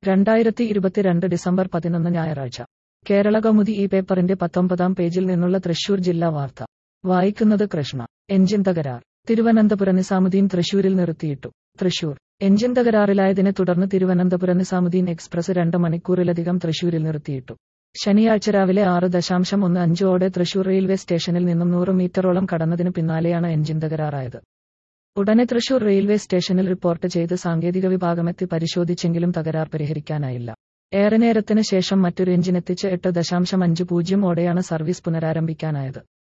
രണ്ടായിരത്തി ഇരുപത്തിരണ്ട് ഡിസംബർ പതിനൊന്ന് ഞായറാഴ്ച കേരള കൗമുദി ഈ പേപ്പറിന്റെ പത്തൊമ്പതാം പേജിൽ നിന്നുള്ള തൃശൂർ ജില്ലാ വാർത്ത വായിക്കുന്നത് കൃഷ്ണ എഞ്ചിൻ തകരാർ തിരുവനന്തപുരം നിസാമുദ്ദീൻ തൃശൂരിൽ നിർത്തിയിട്ടു തൃശൂർ എഞ്ചിൻ തകരാറിലായതിനെ തുടർന്ന് തിരുവനന്തപുരം നിസാമുദ്ദീൻ എക്സ്പ്രസ് രണ്ട് മണിക്കൂറിലധികം തൃശൂരിൽ നിർത്തിയിട്ടു ശനിയാഴ്ച രാവിലെ ആറ് ദശാംശം ഒന്ന് അഞ്ചോടെ തൃശൂർ റെയിൽവേ സ്റ്റേഷനിൽ നിന്നും നൂറ് മീറ്ററോളം കടന്നതിനു പിന്നാലെയാണ് എഞ്ചിൻ തകരാറായത് ഉടനെ തൃശൂർ റെയിൽവേ സ്റ്റേഷനിൽ റിപ്പോർട്ട് ചെയ്ത് സാങ്കേതിക വിഭാഗമെത്തി പരിശോധിച്ചെങ്കിലും തകരാർ പരിഹരിക്കാനായില്ല ഏറെ നേരത്തിന് ശേഷം മറ്റൊരു എഞ്ചിനെത്തിച്ച് എട്ട് ദശാംശം അഞ്ച് പൂജ്യം ഓടെയാണ് സർവീസ് പുനരാരംഭിക്കാനായത്